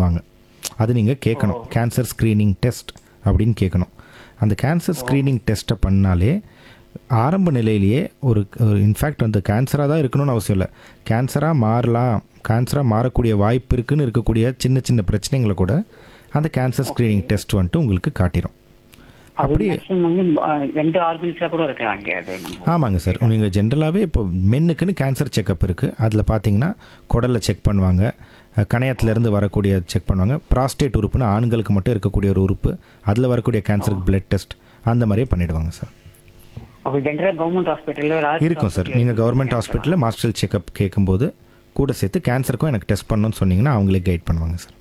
பண்ணுவாங்க அது நீங்கள் கேட்கணும் கேன்சர் ஸ்க்ரீனிங் டெஸ்ட் அப்படின்னு கேட்கணும் அந்த கேன்சர் ஸ்க்ரீனிங் டெஸ்ட்டை பண்ணாலே ஆரம்ப நிலையிலேயே ஒரு இன்ஃபேக்ட் வந்து கேன்சராக தான் இருக்கணும்னு அவசியம் இல்லை கேன்சராக மாறலாம் கேன்சராக மாறக்கூடிய வாய்ப்பு இருக்குன்னு இருக்கக்கூடிய சின்ன சின்ன பிரச்சனைகளை கூட அந்த கேன்சர் ஸ்க்ரீனிங் டெஸ்ட் வந்துட்டு உங்களுக்கு காட்டிடும் அது மேக்ஸிமம் வந்து அஹ், ரெண்டு ஆர்கன்ஸ்ல கூட இருக்கலாம் இல்லையா அது நம்ம ஆமாங்க சார் நீங்கள் ஜென்ரலாகவே இப்போ மென்னுக்குன்னு கேன்சர் செக்கப் இருக்குது அதில் பார்த்தீங்கன்னா குடலை செக் பண்ணுவாங்க அஹ், கணையத்திலேருந்து வரக்கூடிய செக் பண்ணுவாங்க ப்ராஸ்டேட் உறுப்புன்னு ஆண்களுக்கு மட்டும் இருக்கக்கூடிய ஒரு உறுப்பு அதில் வரக்கூடிய கேன்சருக்கு பிளட் டெஸ்ட் அந்த மாதிரியே பண்ணிடுவாங்க சார் அப்போ ஜென்ரலா கவர்மெண்ட் ஹாஸ்பிட்டல்ல இருக்கும் சார் நீங்கள் கவர்மெண்ட் ஹாஸ்பிட்டலில் மாஸ்டர் செக்கப் கேட்கும்போது கூட சேர்த்து கேன்சருக்கும் எனக்கு டெஸ்ட் பண்ணணும்னு சொன்னீங்கன்னா அவங்களே கைட் பண்ணுவாங்க சார்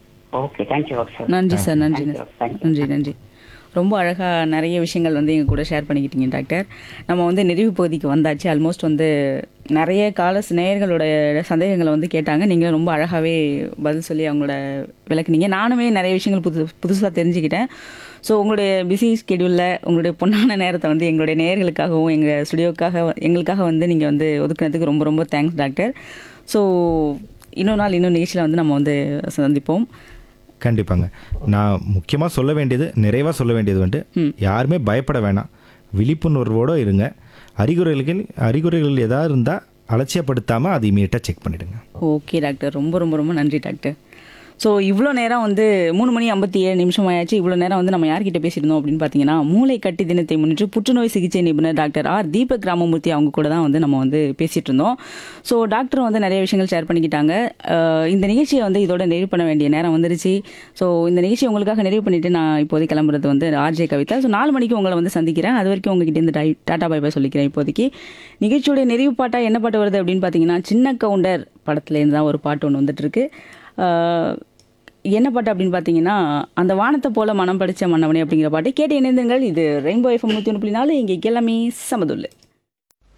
ஓகே தேங்க்யூ சார் நன்றி சார் நன்றி Thank you. Thank you. நன்றி நன்றி ரொம்ப அழகாக நிறைய விஷயங்கள் வந்து எங்கள் கூட ஷேர் பண்ணிக்கிட்டீங்க டாக்டர் நம்ம வந்து நிறைவு பகுதிக்கு வந்தாச்சு ஆல்மோஸ்ட் வந்து நிறைய கால நேயர்களோட சந்தேகங்களை வந்து கேட்டாங்க நீங்களும் ரொம்ப அழகாகவே பதில் சொல்லி அவங்களோட விளக்குனீங்க நானுமே நிறைய விஷயங்கள் புது புதுசாக தெரிஞ்சுக்கிட்டேன் ஸோ உங்களுடைய பிஸி ஸ்கெடியூலில் உங்களுடைய பொன்னான நேரத்தை வந்து எங்களுடைய நேயர்களுக்காகவும் எங்கள் ஸ்டுடியோக்காக எங்களுக்காக வந்து நீங்கள் வந்து ஒதுக்குனதுக்கு ரொம்ப ரொம்ப தேங்க்ஸ் டாக்டர் ஸோ இன்னொரு நாள் இன்னொரு நிகழ்ச்சியில் வந்து நம்ம வந்து சந்திப்போம் கண்டிப்பாங்க நான் முக்கியமாக சொல்ல வேண்டியது நிறைவாக சொல்ல வேண்டியது வந்துட்டு யாருமே பயப்பட வேணாம் விழிப்புணர்வோடு இருங்க அறிகுறிகள் அறிகுறிகள் ஏதாவது இருந்தால் அலட்சியப்படுத்தாமல் அது இமீடியட்டாக செக் பண்ணிவிடுங்க ஓகே டாக்டர் ரொம்ப ரொம்ப ரொம்ப நன்றி டாக்டர் ஸோ இவ்வளோ நேரம் வந்து மூணு மணி ஐம்பத்தி ஏழு நிமிஷம் ஆயாச்சு இவ்வளோ நேரம் வந்து நம்ம யார்கிட்ட பேசியிருந்தோம் அப்படின்னு பார்த்தீங்கன்னா மூளை கட்டி தினத்தை முன்னிட்டு புற்றுநோய் சிகிச்சை நிபுணர் டாக்டர் ஆர் தீபக் ராமமூர்த்தி அவங்க கூட தான் வந்து நம்ம வந்து பேசிகிட்டு இருந்தோம் ஸோ டாக்டர் வந்து நிறைய விஷயங்கள் ஷேர் பண்ணிக்கிட்டாங்க அஹ் இந்த நிகழ்ச்சியை வந்து இதோட நிறைவு பண்ண வேண்டிய நேரம் வந்துருச்சு ஸோ இந்த நிகழ்ச்சி உங்களுக்காக நிறைவு பண்ணிட்டு நான் இப்போதைக்கு கிளம்புறது வந்து ஆர்ஜே கவிதா ஸோ நாலு மணிக்கு உங்களை வந்து சந்திக்கிறேன் அது வரைக்கும் உங்ககிட்ட இருந்து டை- டாடா பை பை சொல்லிக்கிறேன் இப்போதைக்கு நிகழ்ச்சியோட நிறைவு பாட்டா என்ன பாட்டு வருது அப்படின்னு பார்த்தீங்கன்னா சின்ன கவுண்டர் படத்துலேருந்து தான் ஒரு பாட்டு ஒன்று வந்துட்டு இருக்கு ஆஹ் என்ன பாட்டு அப்படின்னு பார்த்தீங்கன்னா அந்த வானத்தை போல மனம் படிச்ச மன்னவனே அப்படிங்கிற பாட்டு கேட்டு இணைந்துங்கள் இது ரெயின்போ எஃப்எம் நூற்றி ஒன்று புள்ளி நாலு இங்கே எல்லாமே சமதுல்லு